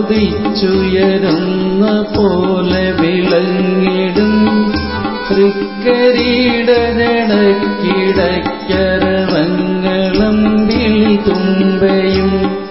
ഉദിച്ചുയരുന്ന പോലെ വിളങ്ങിടും തൃക്കരിടക്കിടക്കരവങ്ങളും വിളിതുമ്പയും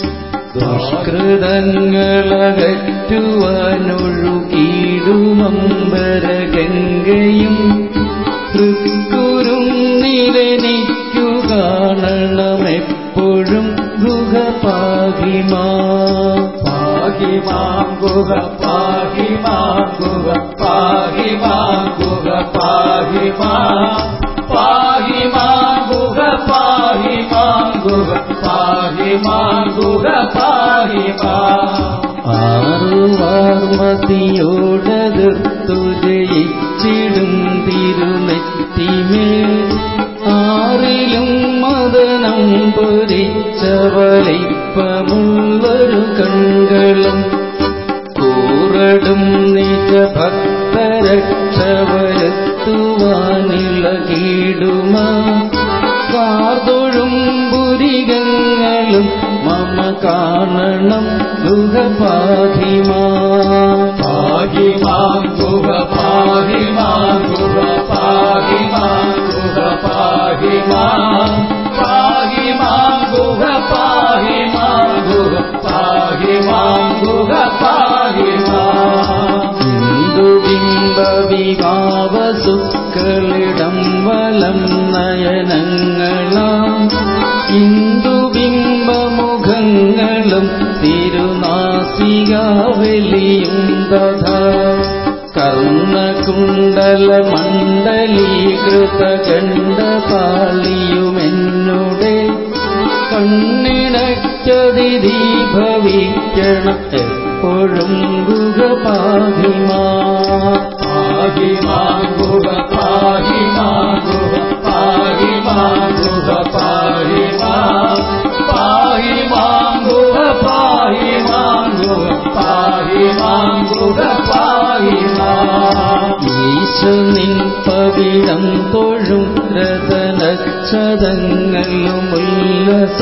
ദുഷ്കൃതങ്ങളകറ്റുവാനൊഴുകിടുമമ്പരഗംഗയും തൃക്കുരും നിരനിക്കു കാണണമെപ്പോഴും ഗുഹ പാകിമാ പാഹിമാം ഗുഹ പാഹിമാം ഗുഹ പാഹിമാം ഗുഹ പാഹിമാം പാഹിമാം ഗുഹ പാഹിമാം ഗുഹ പാഹിമാം ഗുഹ പാഹിമാം ആറുവാർമതിയോടതിർത്തു ജയിച്ചിടും തിരുനെറ്റിമേൽ ആറിലും മദനം പൊരിച്ചവളിപ്പമുള്ളൊരു കൺകളും കൂറടും നിജ ഭക്തരക്ഷവരത്തുവാനിളകിടുമാ കാതൊഴും പുരികങ്ങളും മമ കാണണം ഗുഹപാഹിമാ പാഹിമാം ഗുഹ പാഹിമാം ഗുഹ പാഹിമാം ഗുഹ പാഹിമാം പാഹിമാം ഗുഹ പാഹിമാം ഗുഹ പാഹിമാം ഗുഹ പാഹിമാം ഇന്ദുബിംബവിഭാവസുക്കളിടം വലം നയനങ്ങളാം ഇന്ദുബിംബമുഖങ്ങളും തിരുനാസികാവലിയും തഥാ കർണകുണ്ടല മണ്ഡലീകൃത കണ്ഠപാളിയുമെന്നുടെ കണ്ണിണക്കതിഥി ഭവിക്കണം എപ്പോഴും ഗുഹപാഹിമാ പാഹിമാം ഗുഹ പാഹിമാം ഗുഹ പാഹിമാം ഗുഹ പാഹിമാം പാഹിമാം ഗുഹ പാഹിമാം ഗുഹ പാഹിമാം ഗുഹ പാഹിമാം ഈശനിൻ പവിഴം തൊഴും രതനക്ഷതങ്ങളും ഉല്ലസ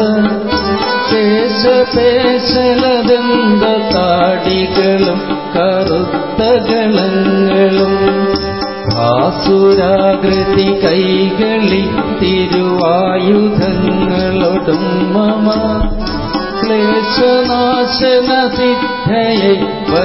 ശേഷപേശലദന്ത താടികളും കറുത്ത ഗളങ്ങളും ഭാസുരാകൃതി കൈകളിൽ തിരുവായുധങ്ങളൊടും മമ ക്ലേശനാശന സിദ്ധയെ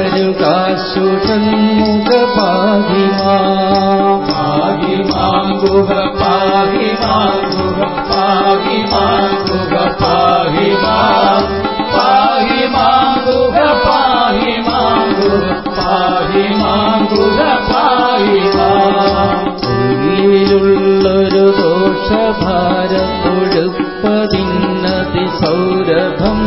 വരുകാശുഷൺമുഖപാഹിമാ പാഹിമാം ഗുഹ പാഹിമാം ഗുഹ പാഹിമാം ഗുഹ പാഹിമാം പാഹിമാം ഗുഹ പാഹിമാം ഗുഹ പാഹിമാം ഗുഹ പാഹിമാം ഉള്ളിലുള്ളൊരു ദോഷഭാരത്തൊഴുപ്പതിന്നതി സൗരഭം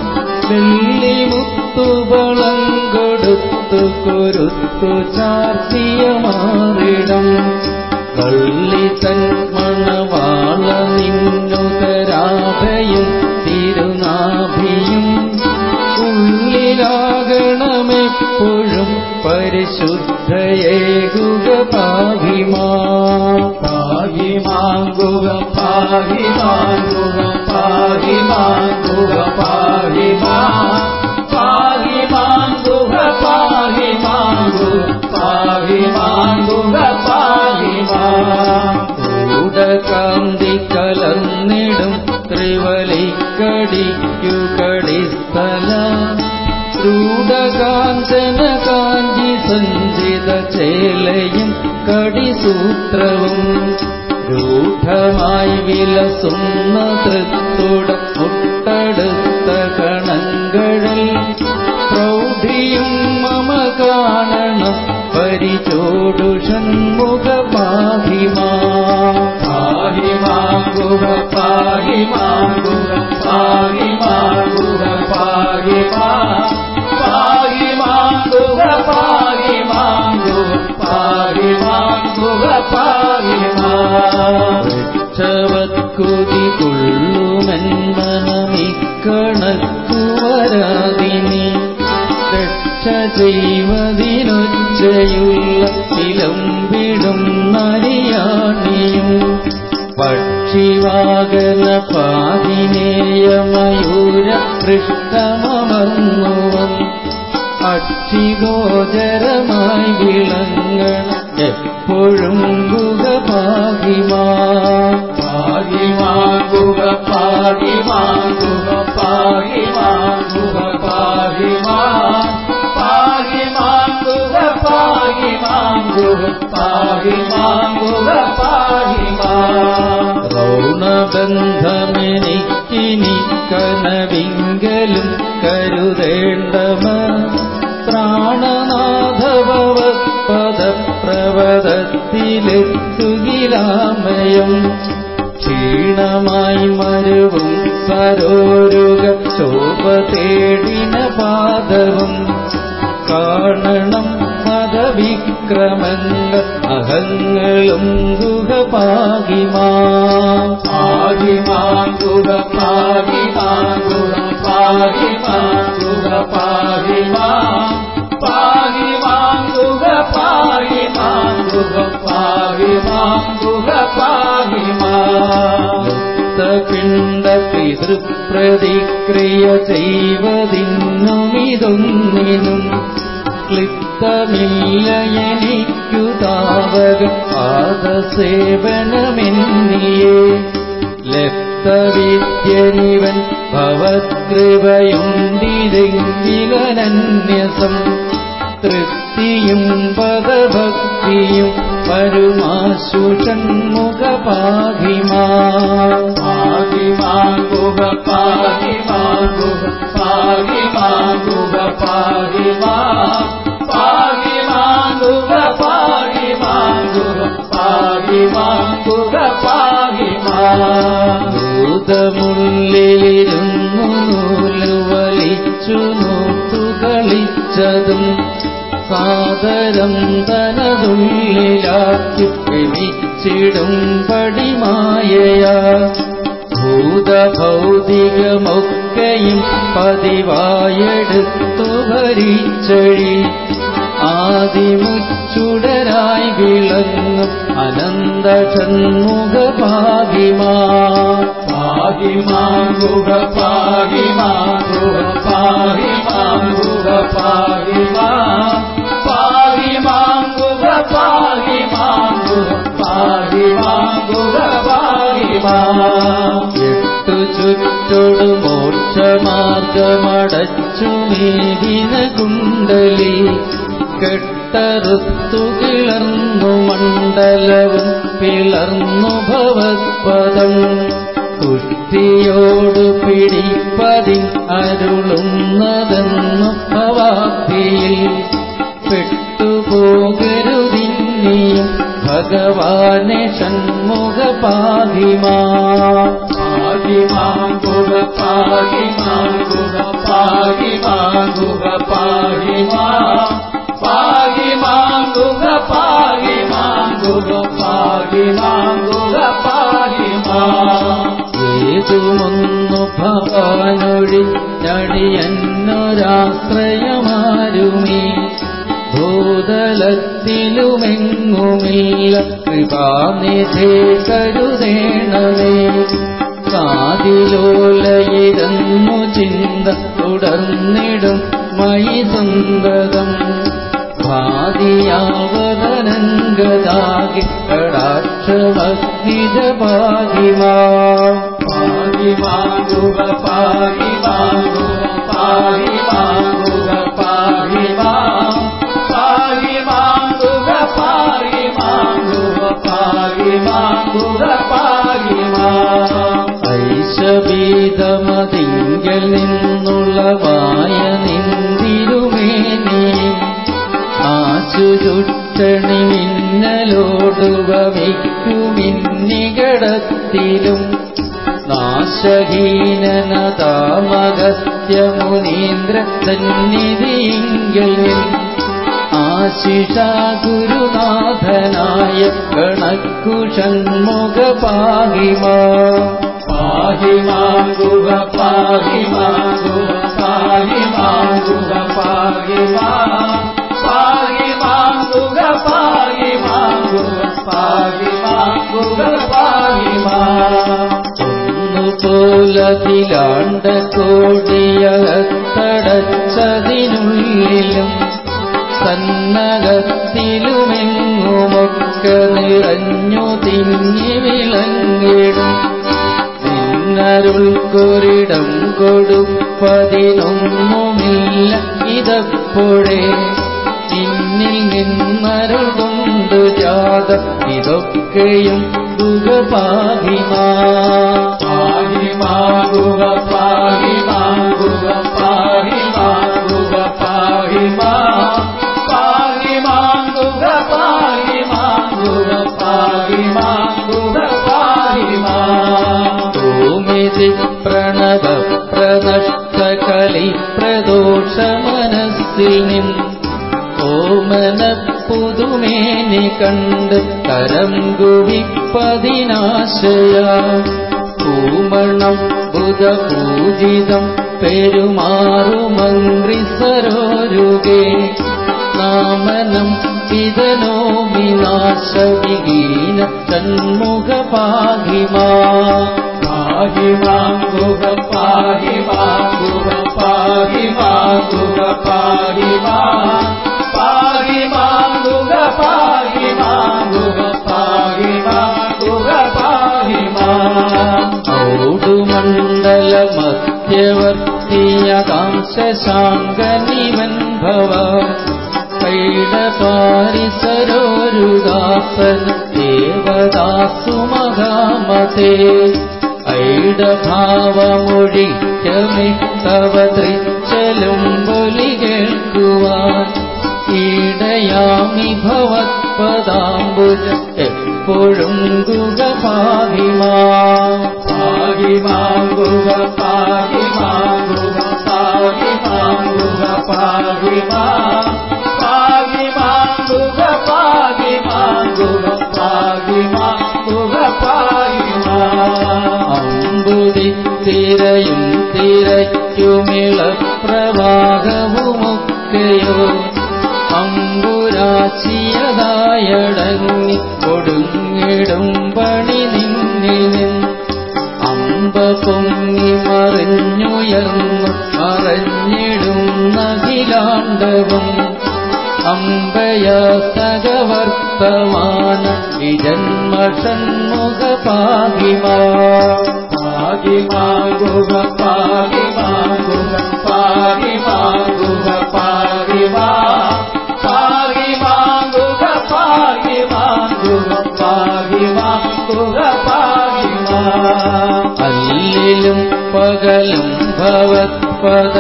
വെള്ളിമുത്തുവളം കൊടുത്തു കൊരുത്തു ചാർത്തിയ മാറിടം വള്ളി തൻ മണവാള നിന്നുതരാഭയും തിരുനാഭിയും ഉള്ളിലാകണമെപ്പോഴും പരിശുദ്ധയേകുക പാഹിമാ പാഹിമാം ഗുഹ പാഹിമാം ഗുഹ പാഹിമാം ഗുഹ പാഹിമാം പാഹിമാം ഗുഹ പാഹിമാം ഗുഹ പാഹിമാം ഗുഹ പാഹിമാം കാന്തി കലർന്നിടും ത്രിവലിക്കടിക്കു കടിസ്ഥല രൂഢകാഞ്ചന കാഞ്ചി സഞ്ചിത ചേലയും കടിസൂത്രവും രൂഢമായി വിലസുന്ന തൃത്തുട മുട്ടടുത്ത കണങ്ങളിൽ പ്രൗഢിയും മമ കാണണം പരിചോടുഷൺമുഖ പാഹിമാ പാഹിമാം ഗുഹ പാഹിമാം ഗുഹ പാഹിമാം ഗുഹ പാഹിമാം പാഹിമാം ഗുഹ പാഹിമാം ഗുഹ പാഹിമാം ഗുഹ പാഹിമാം ഉത്സവക്കുതി കൊള്ളുമെന്മനമിക്കണക്കു വരാതിനി രക്ഷ ചെയ്വതിനൊച്ചയുള്ള ചിലമ്പിടും നരിയാണിയും പക്ഷിവാകന പാതിനേയമയൂര പൃഷ്ടമർന്നുവൻ അക്ഷിഗോചരമായി വിളങ്ങണം എപ്പോഴും ഗുഹപാകിമാ പാഹിമാകുക പാഹിമാകുക പാഹിമാകുക പാഹിമാ പാഹിമാകുക പാഹിമാകുക പാഹിമാകുക പാഹിമാ റൗണബന്ധമെനിക്കിനി കനവിങ്കലും കരുതേണ്ടമ പ്രാണനാഥഭവത്പദപ്രവദത്തിലെത്തുകിലാമയം ക്ഷീണമായി മരുവും സരോരുക ശോഭ തേടിന പാദവും കാണണം മതവിക്രമങ്ങൾ അഹങ്ങളും ഗുഹപാകിമാ പാഹിമാകുക പാഹിമാകുക പാഹിമാകുക പാഹിമാ പാഹിമാകുക പാഹിമാകുക പാഹിമാകുക പാഹിമാ പിണ്ട പിതൃപ്രതിക്രിയ ചെയ്വതിന്നുമിതൊന്നിനും ക്ലിപ്തമില്ല എനിക്കു താവക പാദസേവനമെന്നിയേ ലപ്തവിദ്യനിവൻ ഭവത്കൃപയുണ്ടിതെങ്കിലനന്യസം തൃപ്തിയും പദഭക്തിയും പരുമാശു ഷൺമുഖപാഹിമാ പാഹിമാകുക പാഹിമാകുക പാഹിമാകുക പാഹിമാ പാഹിമാകുക പാഹിമാകുക പാഹിമാകുക പാഹിമാ ഭൂതമുള്ളിലിരുന്നു നൂല് വലിച്ചു നോക്കു കളിച്ചതും സാദരം തനതുള്ളിലാക്കി പിടിച്ചിടും പടിമായയാ ഭൂതഭൗതികമൊക്കെയും പതിവായെടുത്തു ഭരിച്ചഴി ആദിമുച്ചുടരായി വിളങ്ങും അനന്ത ഷൺമുഖഭാഗിമാ പാഹിമാകുക പാഹിമാകുക പാഹിമാകുക പാഹിമാ പാഹിമാകുക പാഹിമാകുക പാഹിമാകുക പാഹിമാ എട്ടു ചുറ്റൊടു മോക്ഷമാർഗമടച്ചു മേദിന കുണ്ടലി കെട്ടറുത്തു കിളർന്നു മണ്ഡലവും പിളർന്നു ഭവത്പദം കുഷ്ടിയോടു പിടിപ്പതിൻ അരുളുന്നതെന്നു ഭവാബ്ദിയിൽ പെട്ടുപോകരുതിന്നിയും ഭഗവാനെ ഷൺമുഖപാതിമാ പാഹിമാകുക പാഹിമാകുക പാഹിമാകുക പാഹിമാ പാഹിമാകുക പാഹിമാകുക പാഹിമാകുക പാഹിമാ ഏതുമൊന്നു ഭവാനൊഴി നടിയന്നൊരാശ്രയമാരുമേ ഭൂതലത്തിലുമെങ്ങുമില്ല കൃപാനിധേ കരുതേണമേ കാതിലോലയിരുന്നു ചിന്ത തുടർന്നിടും മയി സന്തതം ഭാതിയാവതനങ്കതാകി കടാക്ഷമഗ്നിജപാതിമാ പാഹിമാകുക പാഹിമാകുക പാഹിമാകുക പാഹിമാ പാഹിമാകുക പാഹിമാകുക പാഹിമാകുക പാഹിമാ ഐശബീതമതിങ്കൽ നിന്നുള്ളവായ നിന്തിരുമേനി ആശുചുട്ടണി മിന്നലോടുവയ്ക്കുമിന്നികടത്തിലും നാശഹീനനതാമഗസ്ത്യമുനീന്ദ്ര സന്നിധിയിങ്കൽ ആശിഷ ഗുരുനാഥനായ കണക്കു ഷൺമുഖപാഹിമാ പാഹിമാകുക പാഹിമാകുക പാഹിമാകുക പാഹിമാ പാഹിമാകുക പാഹിമാകുക പാഹിമാകുക പാഹിമാ ഒന്നുപോലതിലാണ്ട കോടിയകത്തടച്ചതിനുള്ളിൽ ഉള്ളിലും സന്നകത്തിലുമെങ്ങുമൊക്കെ നിറഞ്ഞു തിങ്ങി വിളങ്ങിടും നിന്നരുൾക്കൊരിടം കൊടുപ്പതിനൊന്നുമില്ല ഇതപ്പോഴേ നിന്നിൽ നിന്നരുൾ കൊണ്ട് ജാത ഇതൊക്കെയും സുഖപാഹിമാ പാഹിമാകുക പാഹിമാകുക പാഹിമാകുക പാഹിമാ പാഹിമാകുക പാഹിമാകുക പാഹിമാകുക പാഹിമാ ഭൂമിതി പ്രണവ പ്രനഷ്ടകലി പ്രദോഷ മനസ്സിൽ നിൻ ഓമന പുതുമേനി കണ്ട് കരം കുവിപ്പതിനാശയ പൂമണം ബുധപൂജിതം പെരുമാറുമന്ത്രി സരോരുകേ നാമനം പിതനോ വിനാശവിഹീന തന്മുഖ പാഹിമാ പാഹിമാകുക പാഹിമാകുക പാഹിമാകുക പാഹിമാ പാഹിമാകുക പാഹിമാകുക പാഹിമാകുക പാഹിമാ ഔടുമണ്ഡല മധ്യവർത്തിയ കാംശാങ്കനിവൻ ഭവ കൈടപാരിസരോരുദാസൻ ദേവദാസു മഹാമതേ ഐടഭാവമൊഴിക്കമിട്ടവ തൃച്ചലും ബലി കേൾക്കുവാൻ ഈടയാമി ഭവത്പദാംബുജ എപ്പോഴും ഗുഗപാഹിമാ പാഹിമാകുക പാഹിമാകുക പാഹിമാകുക പാഹിമാ പാഹിമാകുക പാഹിമാകുക പാഹിമാകുക പാഹിമാ അമ്പുതി തിരയും തിരയ്ക്കുമിള പ്രവാഹവുമൊക്കെയോ അമ്പുരാശിയതായടങ്ങി കൊടുങ്ങിടും പണി നിന്നിനും അമ്പ പൊങ്ങി മറിഞ്ഞുയർന്നു മറഞ്ഞിടും നഖിലാണ്ടവും അമ്പയ സകവർത്തമാന വിജന്മഷൺമുഖ പാഹിമാ പാഹിമാകുക പാഹിമാകുക പാഹിമാകുക പാഹിമാ പാഹിമാകുക പാഹിമാകുക പാഹിമാകുക പാഹിമാ അല്ലിലും പകലും ഭവത്പദ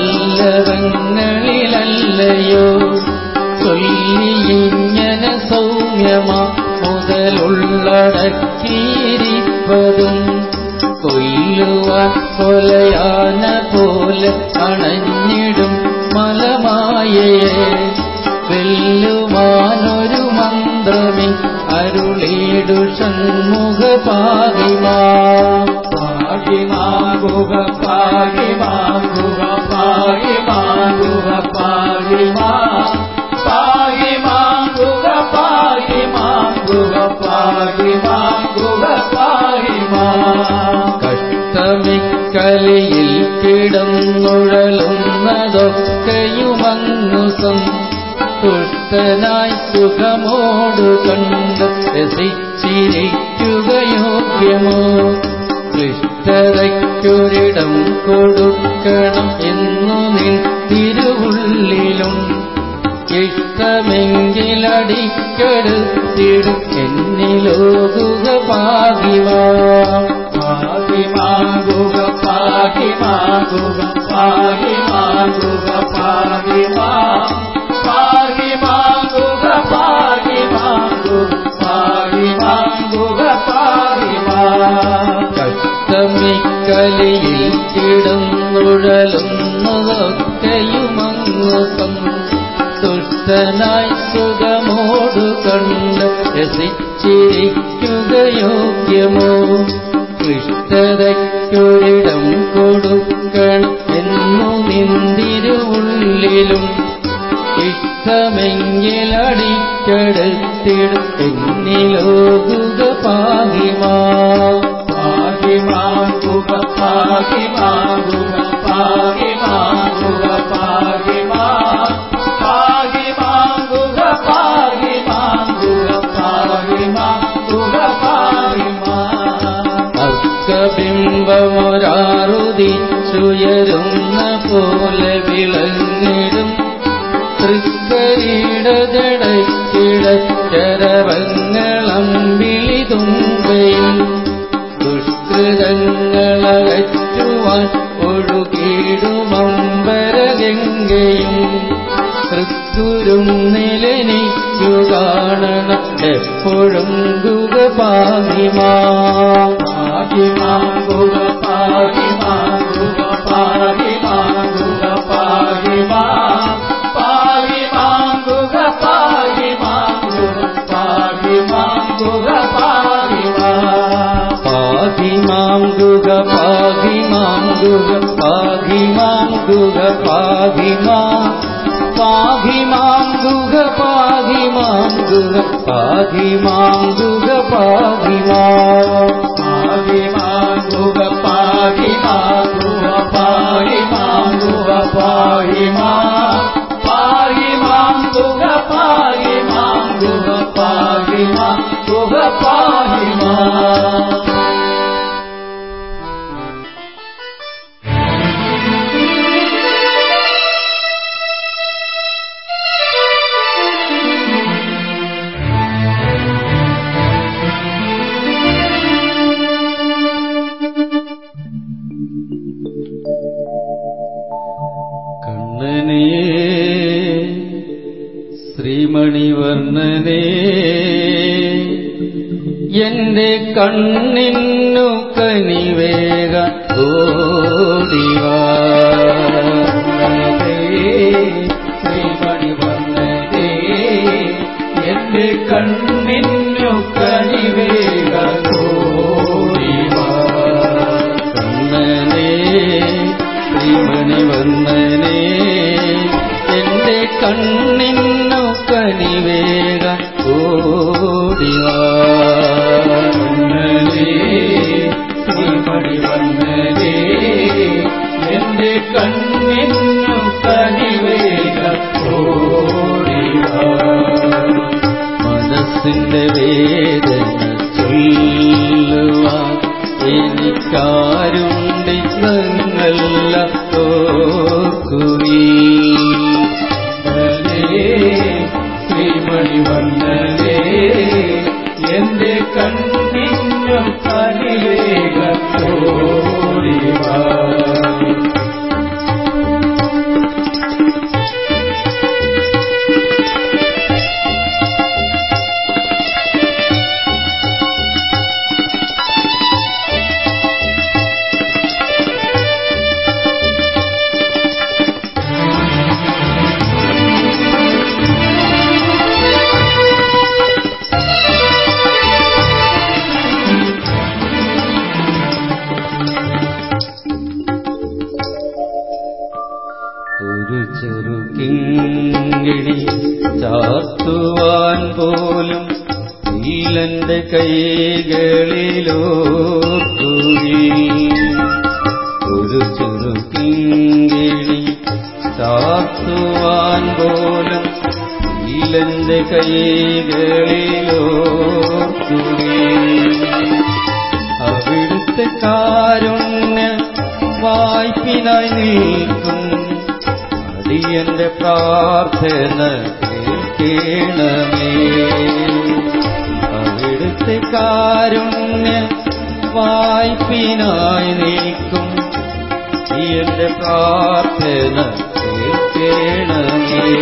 പല്ലവങ്ങളിലല്ലയോ ചൊല്ലിയിങ്ങനെ സൗമ്യമാ മുതലുള്ളടക്കിയിരിപ്പതും കൊല്ലുവാൻ കൊലയാന പോലെ അണഞ്ഞിടും മലമായയെ വെല്ലുവാനൊരു മന്ത്രമി അരുളീടു ഷൺമുഖ പാകിമാ പാഹിമാകുക പാഹിമാകുക പാഹിമാകുക പാഹിമാ പാഹിമാകുക പാഹിമാകുക പാഹിമാകുക പാഹിമാ കഷ്ടമിക്കലിയിൽ കിടന്നുഴലുന്നതൊക്കെയുമങ്ങു തുഷ്ടനായി സുഖമോടു കണ്ട് രസിച്ചിരിക്കുക യോഗ്യമോ ക്ലിഷ്ടതയ്ക്കൊരിടം കൊടുക്കണം എന്നു നിൻ തിരുവുള്ളിലും ഇഷ്ടമെങ്കിലടിക്കടുത്തിടും എന്നിലോകുക പാകിവാ പാഹിമാകുക പാഹിമാകുക പാഹിമാകുക പാഹിമാ പാഹിമാകുക പാഹിമാകുക പാഹിമാകുക പാഹിമാ കഷ്ടമിക്കലിയിൽ കിടന്നുഴലുന്നതൊക്കെയുമങ്ങു തുഷ്ടനായി സുഖമോടു കണ്ട് രസിച്ചിരിക്കുക യോഗ്യമോ ക്ലിഷ്ടതയ്ക്കൊരിടം കൊടുക്കണം എന്നു നിന്തിരുവുള്ളിലും ഇഷ്ടമെങ്കിലടിക്കടുത്തിടും എന്നിലോകുക പാകിമാ പാഹിമാകുക പാഹിമാകുക പാഹിമാകുക പാഹിമാ ജടജടക്കിടച്ചരവങ്ങളമ്പിളി തുമ്പയും ദുഷ്കൃതങ്ങളകറ്റുവാൻ ഒഴുകിടുമമ്പരഗംഗയും തൃക്കുരും നിലനിക്കു കാണണം എപ്പോഴും ഗുഗ പാഹിമാ പാഹിമാങ്കുക പാഹിമാങ്കുക പാഹിമാങ്കുക പാഹിമാ പാഹിമാങ്കുക പാഹിമാങ്കുക പാഹിമാങ്കുക പാഹിമാ പാഹിമാങ്കുക പാഹിമാങ്കുക പാഹിമാങ്കുക പാഹിമാ പാഹിമാങ്കുക പാഹിമാങ്കുക പാഹിമാങ്കുക പാഹിമാ പാഹിമാങ്കുക പാഹിമാങ്കുക പാഹിമാങ്കുക പാഹിമാ പാഹിമാങ്കുക പാഹിമാങ്കുക പാഹിമാങ്കുക പാഹിമാ കണ്ണനേ ശ്രീമണിവർണ്ണനേ എന്റെ കണ്ണിന്നു കനിവേഗ ഓടിവാ ശ്രീമണി വന്നതേ എന്റെ കണ്ണിന്നു കനിവേഗ കണ്ണനേ ശ്രീമണി വന്നനേ എന്റെ കണ്ണിന്നു കനിവേഗ ഓടിവാ ശ്രീമണി വന്നതേ എന്റെ കണ്ണിന്നു കനിവേഗ മനസ്സിന്റെ വേദന ചൊല്ലുവാൻ എനിക്കാരുണ്ടില്ല ഓർക്കുവീ ശ്രീമണി വന്നതേ എന്റെ കണ്ണിന്നു കനിവേഗ ഒരു ചെറു കിങ്ങിണി ചാത്തുവാൻ പോലും ഇല്ലെന്റെ കൈകളിലോർക്കുവീ ഒരു ചെറു കിങ്ങിണി ചാത്തുവാൻ പോലും ഇല്ലെന്റെ കൈകളിലോർക്കുവീ അവിടുത്തെ കാരുണ്യ വായ്പിനായി നിൽക്കും അടിയന്റെ പ്രാർത്ഥന കേൾക്കണമേ അവിടുത്തെ കാരുണ്യ വായ്പിനായി നിൽക്കും അടിയന്റെ പ്രാർത്ഥന കേൾക്കണമേ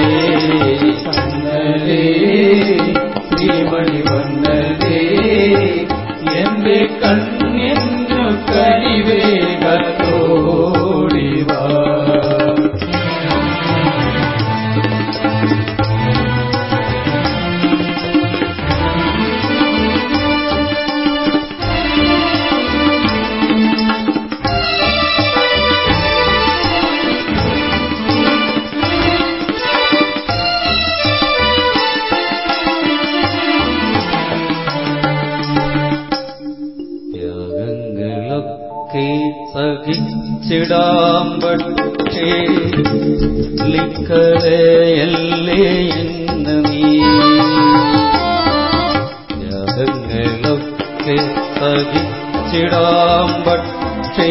ശ്രീമണി വന്നതേ എന്റെ കണ്ണിന്നു കരിവേഗത്തോടിവാ ത്യാഗങ്ങളൊക്കെ സഹിച്ചിടാം പക്ഷേ ലിക്കളയല്ലേ എന്ന് നീ ത്യാഗങ്ങളൊക്കെ സഹിച്ചിടാം പക്ഷേ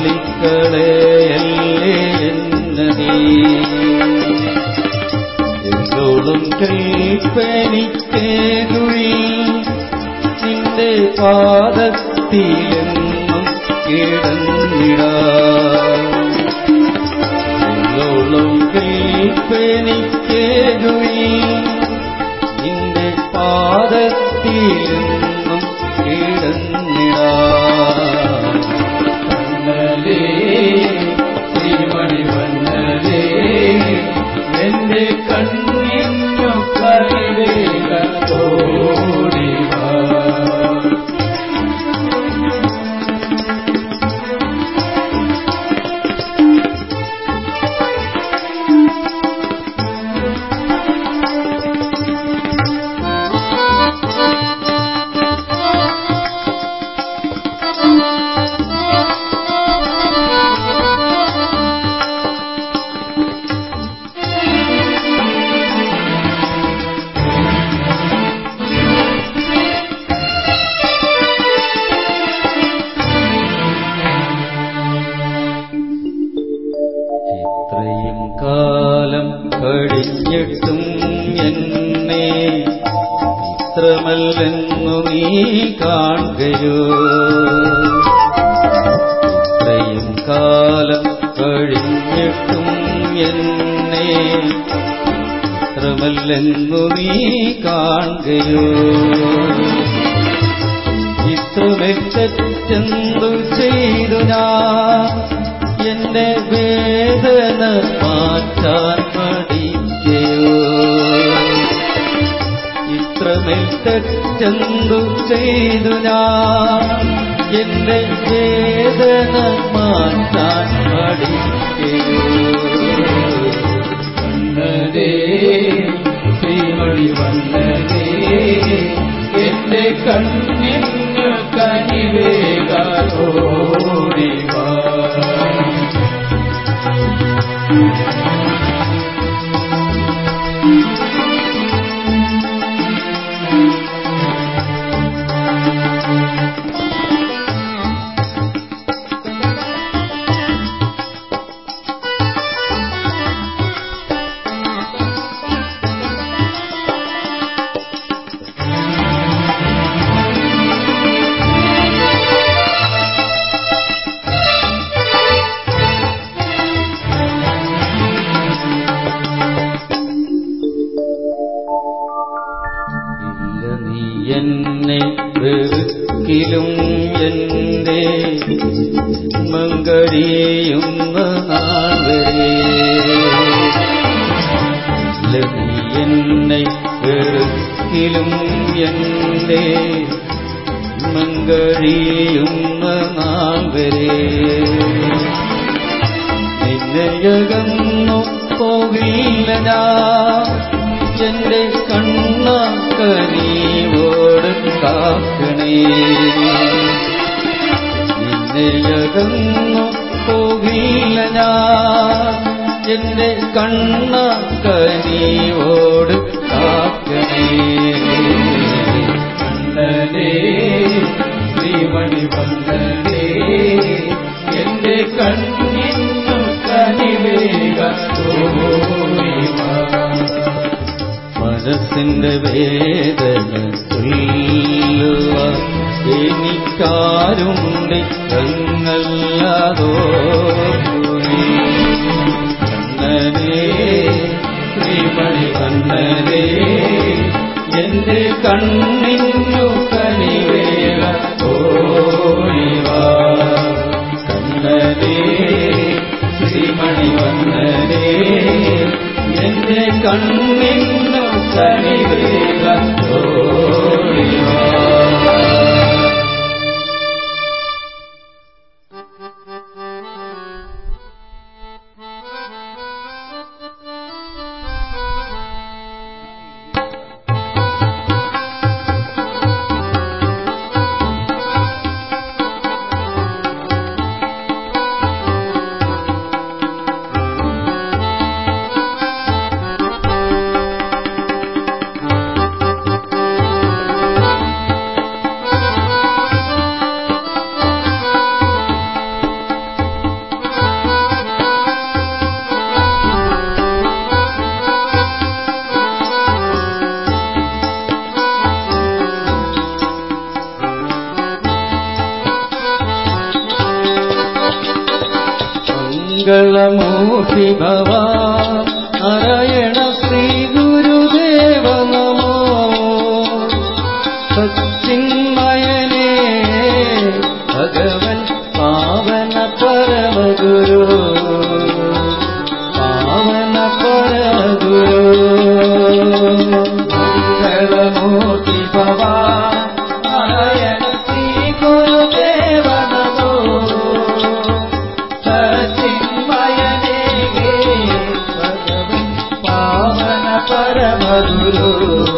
ലിക്കളയല്ലേ എന്ന് നീ എല്ലോളും കൽപ്പനിക്കേകുഴി നിന്റെ പാദത്തിലെന്നും കിടന്നിടാ എല്ലോളും കൽപ്പനിക്കേകുഴി നിന്റെ പാദത്തിലെന്നും കിടന്നിടാ വന്നലേ ശ്രീമണി വന്നലേ എന്റെ കണ്ണിന്നു കരിവേഗത്തോടിവാ ഇത്രയും കാലം കഴിഞ്ഞിട്ടും എന്നെ ഇത്രമല്ലെന്നു നീ കാണുകയോ ഇത്രയും കാലം കഴിഞ്ഞിട്ടും എന്നെ ഇത്രമല്ലെന്നു നീ കാണുകയോ ഇത്രമേൽ തെറ്റെന്തു ചെയ്തു ഞാൻ എന്റെ വേദന മാറ്റാൻ മടിക്കയോ ഇത്രമേൽ തെറ്റെന്തു ചെയ്തു ഞാൻ എന്റെ വേദന മാറ്റാൻ മടിക്കയോ വന്നതേ ശ്രീമണി വന്നതേ എന്റെ കണ്ണിന്നു കനിവേഗത്തോടിവാ ഇല്ല നീ എന്നെ വെറുക്കിലും എന്റെ മങ്കരിയുന്ന നാൾ വരെ ഇല്ല നീ എന്നെ വെറുക്കിലും എന്റെ മങ്കരിയുന്ന നാൾ വരെ നിന്നയകന്നു പോകില്ല ഞാൻ എന്റെ കണ്ണ കനീവോട് കാക്കണേ നിന്നയകന്നു പോകില്ല ഞാൻ എന്റെ കണ്ണ കനീവോട് കാക്കണേ വന്നതേ ശ്രീമണി വന്നതേ എന്റെ കണ്ണിന്നു കനിവേഗത്തോടിവാ മനസ്സിന്റെ വേദന ചൊല്ലുവാൻ എനിക്കാരുണ്ട് തങ്ങല്ലാതോ കണ്ണനേ ശ്രീമണി കണ്ണനേ എന്റെ കണ്ണിന്നു കനിവേല തോഴിവാ കണ്ണനേ ശ്രീമണി വന്നനേ എന്റെ കണ്ണിന്നു കനിവേല തോഴിവാ മംഗളമൂർത്തി ഭവ നാരായണ ശ്രീ ഗുരുദേവ നമോ സച്ചിന്മയനേ ഭഗവൻ പാവന പരമഗുരു പാവന പരമഗുരു മംഗളമൂർത്തി ഭവ നാരായണ ശ്രീ ഗുരുദേവ നമോ സച്ചിന്മയനേ ഭഗവൻ പാവന പരമഗുരു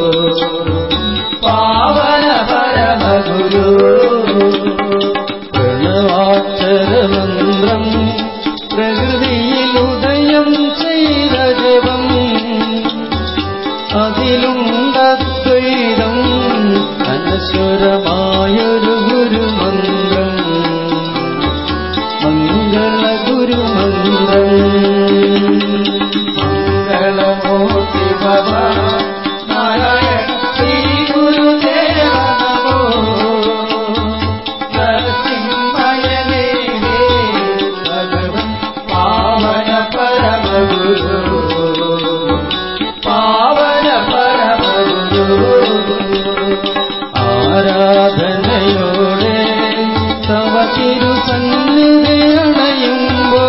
പാവന പരമഗുരു പ്രണവാക്ഷരമന്ത്രം പ്രകൃതിയിൽ ഉദയം ചെയ്ത ജപം അതിലുണ്ടദ്വൈതം അനശ്വരമായൊരു ഗുരുമന്ത്രം മംഗള ഗുരുമന്ത്രം മംഗളമൂർത്തി ഭവ നാരായണ ശ്രീ ഗുരുദേവ നമോ നരസിംഹയനേ ഭഗവൻ പാവന പരമഗുരു പാവന പരമഗുരു ആരാധനയോടെ തവ തിരുസന്നിധിയണയുമ്പോ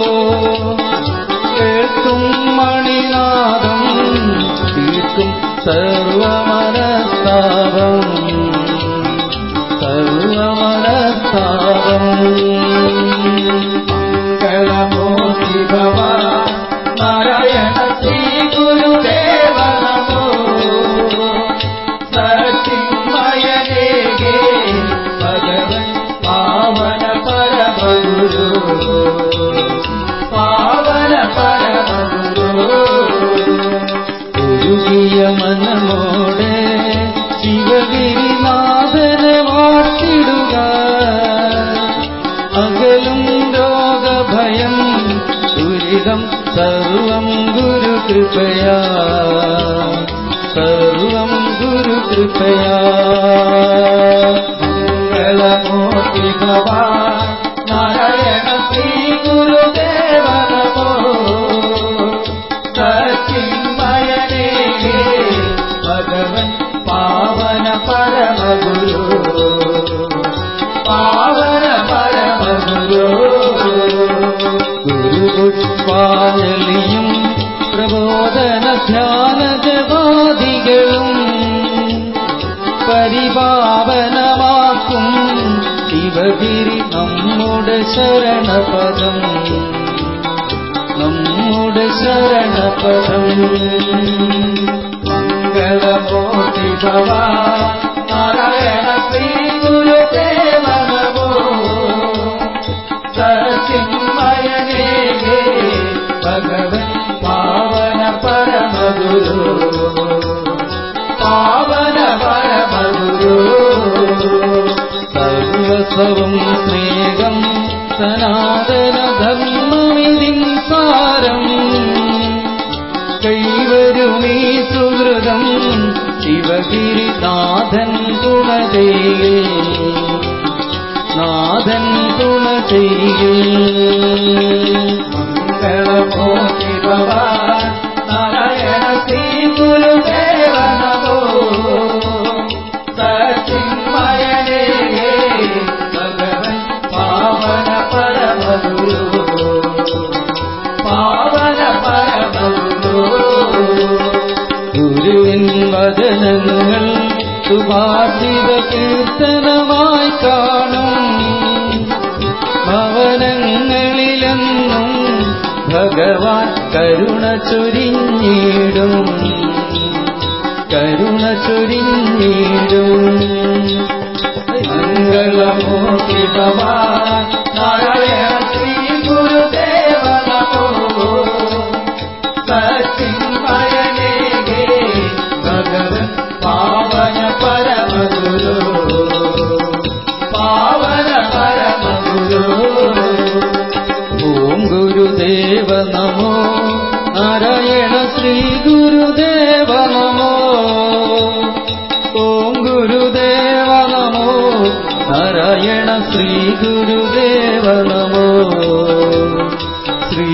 കേൾക്കും മണിനാദം തീർക്കും സർവമനസ്താപം സർവമനസ്താപം മംഗളമൂർത്തി ഭവ നാരായണ ശ്രീ ഗുരുദേവ നമോ സച്ചിന്മയനേ ഭഗവൻ പാവന പരമഗുരു പാവന പരമഗുരു ഒരുകിയ മനമോടെ ശിവഗിരിനാഥനെ വാട്ടിടുക അകലും രോഗഭയം ദുരിതം സർവം ഗുരുകൃപയാ സർവം ഗുരുകൃപയാ മംഗളമൂർത്തി ഭവ നാരായണ ശ്രീ ഗുരുദേവ നമോ സച്ചിന്മയനേ ഭഗവൻ പാവന പരമഗുരു പാവന പരമഗുരു ഗുരുപുഷ്പാഞ്ജലിയും പ്രബോധന ധ്യാന ജപാദികളും പരിപാവനമാക്കും ശിവഗിരി നമ്മുടെ ശരണപദം നമ്മുടെ ശരണപദം മംഗളമൂർത്തി ഭവ നാരായണ ശ്രീ ഗുരുദേവ നമോ സച്ചിന്മയനേ ഭഗവൻ പാവന പരമഗുരു പാവന പരമഗുരു സർവസ്വം സ്നേഹം സനാതന ധർമ്മമിതിൻ സാരം കൈവരുമീ സുഹൃതം ശിവഗിരിനാഥൻ തുണ ചെയ്യേ നാഥൻ തുണ ചെയ്യേ മംഗളമൂർത്തി ഭവ നാരായണ ശ്രീ ഗുരുദേവ നമോ സച്ചിന്മയനേ ഭഗവൻ പാവന പരമഗുരു പാവന പരമഗുരു ഗുരുവിൻ വചനങ്ങൾ സുഭാഷിത കീർത്തനമായി കാണും ഭവനങ്ങളിലെന്നും ഭഗവാൻ കരുണ ചൊരിഞ്ഞിടും കരുണ ചൊരിഞ്ഞിടും മംഗളമൂർത്തി ഭവ നാരായണ ശ്രീ ഗുരുദേവ നമോ സച്ചിന്മയനേ ഭഗവൻ പാവന പരമഗുരു പാവന പരമഗുരു ഓം ഗുരുദേവ നമോ നാരായണ ശ്രീ ഗുരുദേവ നമോ ഓം ഗുരുദേവ നമോ നാരായണ ശ്രീ ഗുരുദേവ നമോ ശ്രീ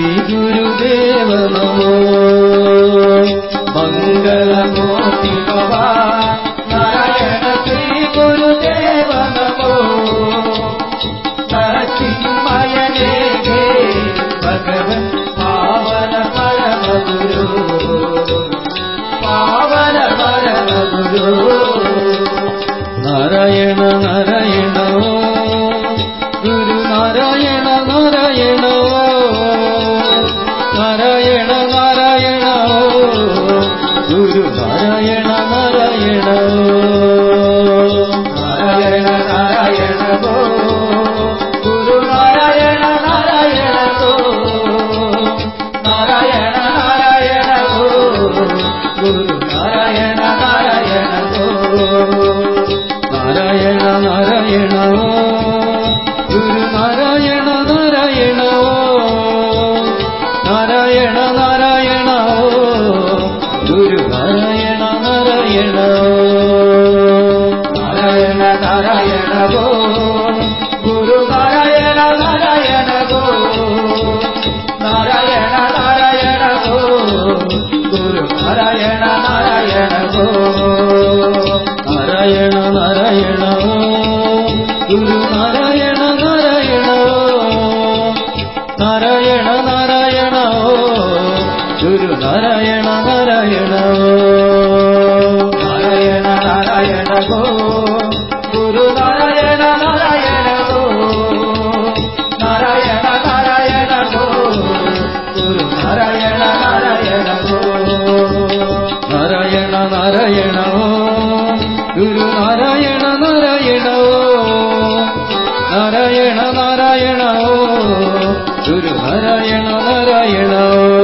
मंगलमूर्ति भगवान नारायण श्री गुरुदेव नमो नरसिंहय देवे भगवन् पावन परम गुरु पावन परम गुरु നാരായണ നാരായണ ഗുരു നാരായണ നാരായണ നാരായണ നാരായണ ഗുരു നാരായണ നാരായണ നാരായണ നാരായണ ഗോ ഗുരു നാരായണ നാരായണ ഗോ നാരായണ നാരായണ ഗോ ഗുരു നാരായണ നാരായണ ഗോ നാരായണ നാരായണ ഗുരു നാരായണ നാരായണ നാരായണ നാരായണ ഗുരു നാരായണ നാരായണ നാരായണ നാരായണ ഗോ ഗുരു നാരായണ നാരായണ ഗോ നാരായണ നാരായണ ഗോ ഗുരു നാരായണ നാരായണ ഗോ നാരായണ നാരായണ ഗുരു നാരായണ നാരായണ നാരായണ നാരായണ ഗുരു നാരായണ നാരായണ നാരായണ നാരായണ ഗോ ഗുരു നാരായണ നാരായണ ഗോ നാരായണ നാരായണ ഗോ ഗുരു നാരായണ നാരായണ ഗോ നാരായണ നാരായണ ഗുരു നാരായണ നാരായണ നാരായണ നാരായണ ഗുരു നാരായണ നാരായണ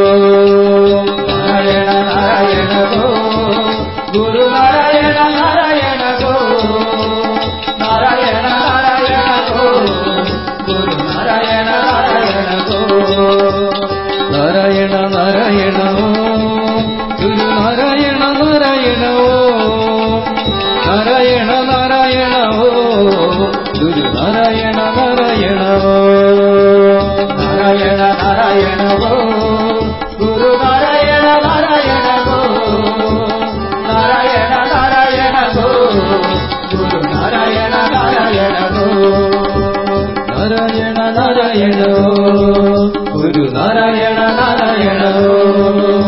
നാരായണ നാരായണ ഗോ ഗുരു നാരായണ നാരായണ ഗോ നാരായണ നാരായണ ഗോ ഗുരു നാരായണ നാരായണ ഗോ നാരായണ നാരായണ ഗുരു നാരായണ നാരായണ നാരായണ നാരായണ ഗുരു നാരായണ നാരായണ നാരായണ നാരായണ ഗോ ഗുരു നാരായണ നാരായണ ഗോ നാരായണ നാരായണ ഗോ ഗുരു നാരായണ നാരായണ ഗോ നാരായണ നാരായണ ഗുരു നാരായണ നാരായണ